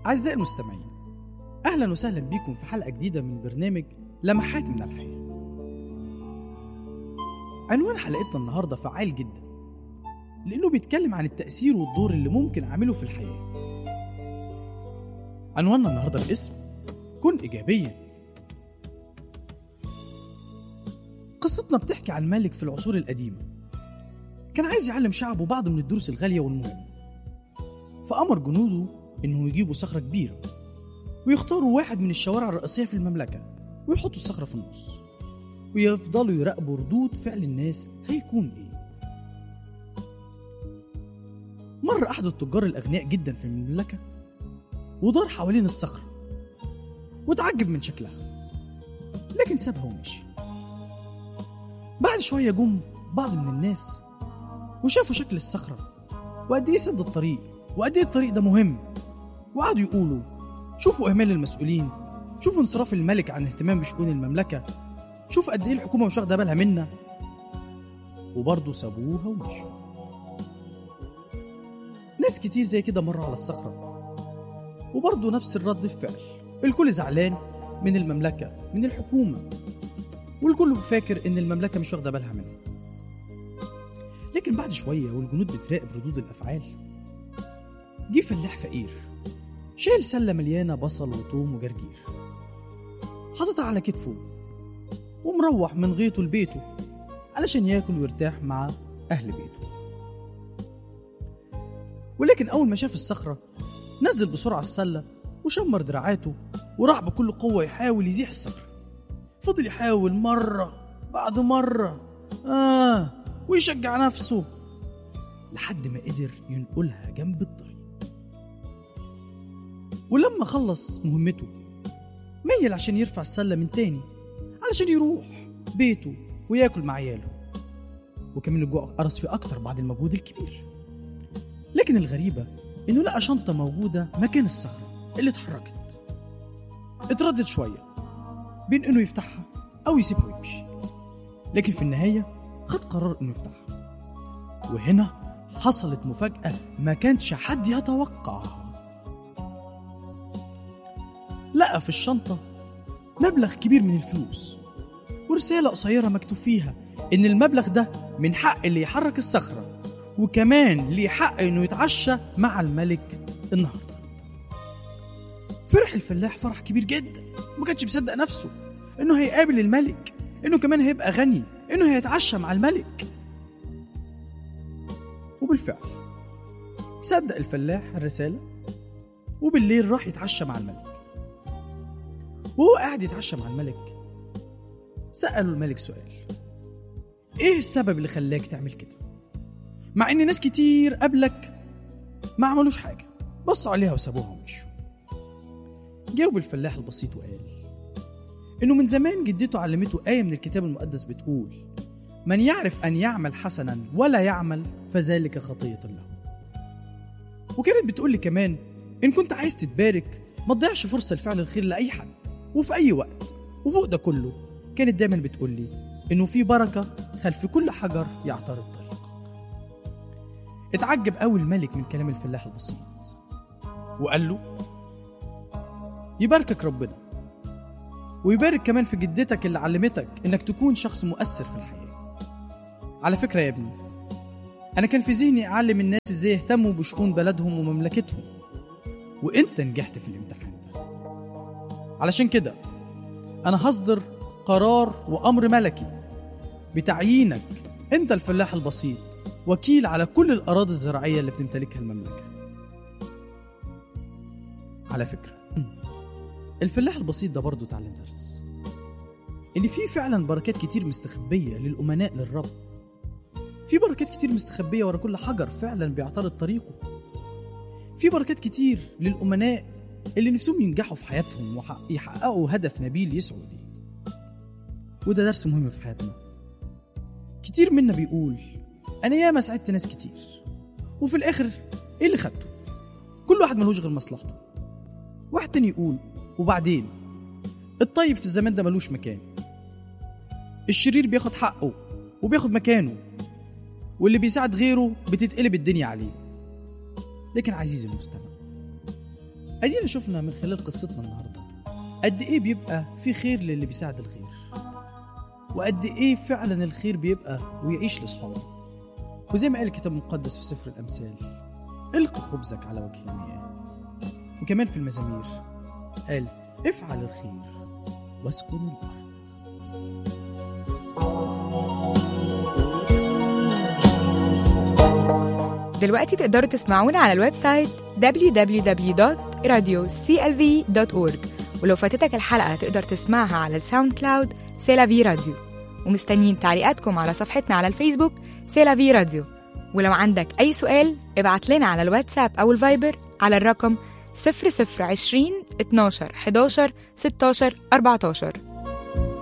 أعزائي المستمعين أهلا وسهلا بكم في حلقة جديدة من برنامج لمحات من الحياة عنوان حلقتنا النهاردة فعال جدا لأنه بيتكلم عن التأثير والدور اللي ممكن أعمله في الحياة عنواننا النهاردة الاسم كن إيجابيا قصتنا بتحكي عن ملك في العصور القديمة كان عايز يعلم شعبه بعض من الدروس الغالية والمهمة فأمر جنوده إنه يجيبوا صخرة كبيرة ويختاروا واحد من الشوارع الرئيسية في المملكة ويحطوا الصخرة في النص ويفضلوا يراقبوا ردود فعل الناس هيكون إيه مر أحد التجار الأغنياء جدا في المملكة ودار حوالين الصخرة وتعجب من شكلها لكن سابها ومشي بعد شوية جم بعض من الناس وشافوا شكل الصخرة وقد إيه سد الطريق وقد إيه الطريق ده مهم وقعدوا يقولوا شوفوا إهمال المسؤولين شوفوا انصراف الملك عن اهتمام بشؤون المملكة شوف قد إيه الحكومة مش واخدة بالها منا وبرضه سابوها ومشوا ناس كتير زي كده مروا على الصخرة وبرضه نفس الرد الفعل الكل زعلان من المملكة من الحكومة والكل فاكر إن المملكة مش واخدة بالها منه لكن بعد شوية والجنود بتراقب ردود الأفعال جه فلاح فقير شايل سلة مليانة بصل وثوم وجرجير حاططها على كتفه ومروح من غيطه لبيته علشان ياكل ويرتاح مع أهل بيته ولكن أول ما شاف الصخرة نزل بسرعة السلة وشمر دراعاته وراح بكل قوة يحاول يزيح الصخرة فضل يحاول مرة بعد مرة آه ويشجع نفسه لحد ما قدر ينقلها جنب الطريق ولما خلص مهمته ميل عشان يرفع السلة من تاني علشان يروح بيته وياكل مع عياله وكمان الجوع قرص فيه أكتر بعد المجهود الكبير لكن الغريبة إنه لقى شنطة موجودة مكان الصخرة اللي اتحركت اتردد شوية بين إنه يفتحها أو يسيبها ويمشي لكن في النهاية خد قرار إنه يفتحها وهنا حصلت مفاجأة ما كانش حد يتوقعها لقى في الشنطة مبلغ كبير من الفلوس ورسالة قصيرة مكتوب فيها إن المبلغ ده من حق اللي يحرك الصخرة وكمان ليه حق إنه يتعشى مع الملك النهاردة فرح الفلاح فرح كبير جدا ما كانش مصدق نفسه إنه هيقابل الملك إنه كمان هيبقى غني إنه هيتعشى مع الملك وبالفعل صدق الفلاح الرسالة وبالليل راح يتعشى مع الملك وهو قاعد يتعشى مع الملك سأله الملك سؤال ايه السبب اللي خلاك تعمل كده مع ان ناس كتير قبلك ما عملوش حاجة بصوا عليها وسابوها ومشوا جاوب الفلاح البسيط وقال انه من زمان جدته علمته آية من الكتاب المقدس بتقول من يعرف أن يعمل حسنا ولا يعمل فذلك خطية له وكانت بتقول لي كمان إن كنت عايز تتبارك ما تضيعش فرصة لفعل الخير لأي حد وفي أي وقت وفوق ده كله كانت دايما بتقول لي إنه في بركة خلف كل حجر يعترض طريقك اتعجب قوي الملك من كلام الفلاح البسيط وقال له يباركك ربنا ويبارك كمان في جدتك اللي علمتك إنك تكون شخص مؤثر في الحياة على فكرة يا ابني أنا كان في ذهني أعلم الناس إزاي يهتموا بشؤون بلدهم ومملكتهم وأنت نجحت في الامتحان ده علشان كده أنا هصدر قرار وأمر ملكي بتعيينك أنت الفلاح البسيط وكيل على كل الأراضي الزراعية اللي بتمتلكها المملكة على فكرة الفلاح البسيط ده برضه اتعلم درس إن في فعلا بركات كتير مستخبية للأمناء للرب في بركات كتير مستخبية ورا كل حجر فعلا بيعترض طريقه في بركات كتير للأمناء اللي نفسهم ينجحوا في حياتهم ويحققوا هدف نبيل يسعوا ليه وده درس مهم في حياتنا كتير منا بيقول أنا ياما ساعدت ناس كتير وفي الآخر إيه اللي خدته؟ كل واحد ملوش غير مصلحته واحد تاني يقول وبعدين الطيب في الزمان ده ملوش مكان الشرير بياخد حقه وبياخد مكانه واللي بيساعد غيره بتتقلب الدنيا عليه لكن عزيزي المستمع ادينا شفنا من خلال قصتنا النهارده قد ايه بيبقى في خير للي بيساعد الخير وقد ايه فعلا الخير بيبقى ويعيش لاصحابه وزي ما قال الكتاب المقدس في سفر الامثال الق خبزك على وجه المياه وكمان في المزامير قال افعل الخير واسكن الارض دلوقتي تقدروا تسمعونا على الويب سايت www.radioclv.org ولو فاتتك الحلقة تقدر تسمعها على الساوند كلاود سيلافي راديو ومستنيين تعليقاتكم على صفحتنا على الفيسبوك سيلافي راديو ولو عندك أي سؤال ابعت لنا على الواتساب أو الفايبر على الرقم 0020 12 11 16 14